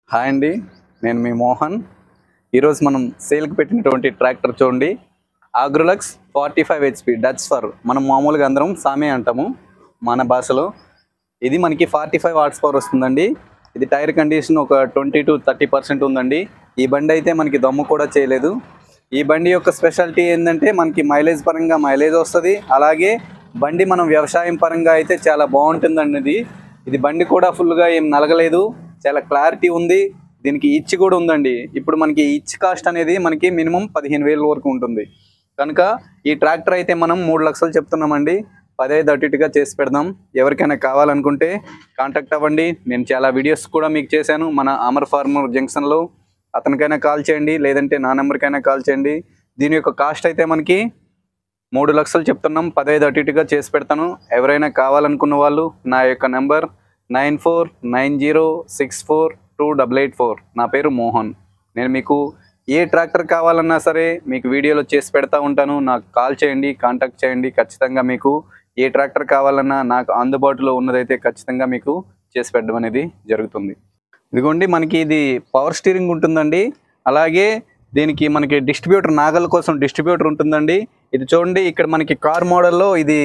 hi అండి నేను మీ మోహన్ ఈరోజు మనం సేల్కి పెట్టినటువంటి ట్రాక్టర్ చూడండి Agrolux forty five HP Deutz Fahr మనం మామూలుగా అందరం సామే అంటాము మన భాషలో ఇది మనకి ఫార్టీ ఫైవ్ వాట్స్ పవర్ వస్తుందండి ఇది టైర్ కండిషన్ ఒక ట్వంటీ టు థర్టీ పర్సెంట్ ఉందండి ఈ బండి అయితే మనకి దమ్ము కూడా చేయలేదు ఈ బండి యొక్క స్పెషాలిటీ ఏంటంటే మనకి మైలేజ్ పరంగా మైలేజ్ వస్తుంది అలాగే బండి మనం వ్యవసాయం పరంగా అయితే చాలా బాగుంటుందండి ఇది ఇది బండి కూడా ఫుల్గా ఏం నలగలేదు చాలా క్లారిటీ ఉంది దీనికి ఇచ్ కూడా ఉందండి ఇప్పుడు మనకి ఇచ్ కాస్ట్ అనేది మనకి మినిమం పదిహేను వేల వరకు ఉంటుంది కనుక ఈ ట్రాక్టర్ అయితే మనం మూడు లక్షలు చెప్తున్నామండి పదహైదు అటు ఇటుగా చేసి పెడదాం ఎవరికైనా కావాలనుకుంటే కాంటాక్ట్ అవ్వండి నేను చాలా వీడియోస్ కూడా మీకు చేశాను మన అమర్ ఫార్మర్ జంక్షన్లో అతనికైనా కాల్ చేయండి లేదంటే నా నెంబర్కైనా కాల్ చేయండి దీని యొక్క కాస్ట్ అయితే మనకి మూడు లక్షలు చెప్తున్నాం పదహైదు అటు ఇటుగా చేసి పెడతాను ఎవరైనా కావాలనుకున్న వాళ్ళు నా యొక్క number nine four nine zero six four two double eight four నా పేరు మోహన్ నేను మీకు ఏ ట్రాక్టర్ కావాలన్నా సరే మీకు వీడియోలో చేసి పెడతా ఉంటాను నాకు కాల్ చేయండి కాంటాక్ట్ చేయండి ఖచ్చితంగా మీకు ఏ ట్రాక్టర్ కావాలన్నా నాకు అందుబాటులో ఉన్నదైతే ఖచ్చితంగా మీకు చేసి పెట్టడం అనేది జరుగుతుంది ఇదిగోండి మనకి ఇది పవర్ స్టీరింగ్ ఉంటుందండి అలాగే దీనికి మనకి డిస్ట్రిబ్యూటర్ నాగల్ కోసం డిస్ట్రిబ్యూటర్ ఉంటుందండి ఇది చూడండి ఇక్కడ మనకి కార్ మోడల్లో ఇది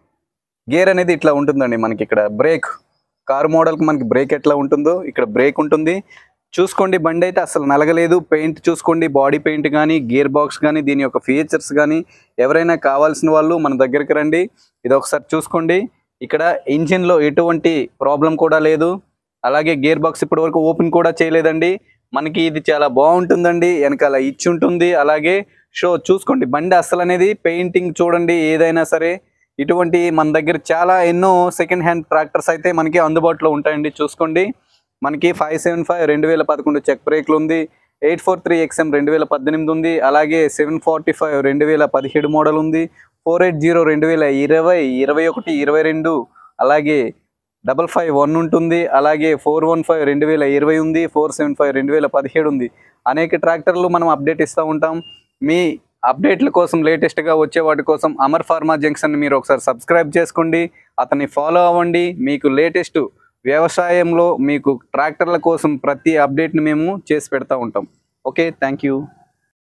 గేర్ అనేది ఇట్లా ఉంటుందండి మనకి ఇక్కడ బ్రేక్ కార్ మోడల్కి మనకి బ్రేక్ ఎట్లా ఉంటుందో ఇక్కడ బ్రేక్ ఉంటుంది చూసుకోండి బండి అయితే అసలు నలగలేదు పెయింట్ చూసుకోండి బాడీ పెయింట్ కానీ గేర్ బాక్స్ కానీ దీని యొక్క ఫీచర్స్ కానీ ఎవరైనా కావాల్సిన వాళ్ళు మన దగ్గరికి రండి ఇది ఒకసారి చూసుకోండి ఇక్కడ ఇంజిన్లో ఎటువంటి ప్రాబ్లం కూడా లేదు అలాగే గేర్ బాక్స్ ఇప్పటి వరకు ఓపెన్ కూడా చేయలేదండి మనకి ఇది చాలా బాగుంటుందండి వెనకాల ఇచ్చి ఉంటుంది అలాగే షో చూసుకోండి బండి అసలు అనేది పెయింటింగ్ చూడండి ఏదైనా సరే ఇటువంటి మన దగ్గర చాలా ఎన్నో సెకండ్ హ్యాండ్ ట్రాక్టర్స్ అయితే మనకి అందుబాటులో ఉంటాయండి చూసుకోండి మనకి ఫైవ్ సెవెన్ ఫైవ్ రెండు వేల పదకొండు చెక్ బ్రేక్లు ఉంది ఎయిట్ ఫోర్ త్రీ ఎక్స్ఎం రెండు వేల పద్దెనిమిది ఉంది అలాగే సెవెన్ ఫార్టీ ఫైవ్ రెండు వేల పదిహేడు మోడల్ ఉంది ఫోర్ ఎయిట్ జీరో రెండు వేల ఇరవై ఇరవై ఒకటి ఇరవై రెండు అలాగే డబల్ ఫైవ్ వన్ ఉంటుంది అలాగే ఫోర్ వన్ ఫైవ్ రెండు వేల ఇరవై ఉంది ఫోర్ సెవెన్ ఫైవ్ రెండు వేల పదిహేడు ఉంది అనేక ట్రాక్టర్లు మనం అప్డేట్ ఇస్తూ ఉంటాం మీ అప్డేట్ల కోసం లేటెస్ట్గా వచ్చే వాటి కోసం అమర్ ఫార్మా జంక్షన్ మీరు ఒకసారి సబ్స్క్రైబ్ చేసుకోండి అతన్ని ఫాలో అవ్వండి మీకు లేటెస్ట్ వ్యవసాయంలో మీకు ట్రాక్టర్ల కోసం ప్రతి అప్డేట్ని మేము చేసి పెడతా ఉంటాం ఓకే థ్యాంక్ యూ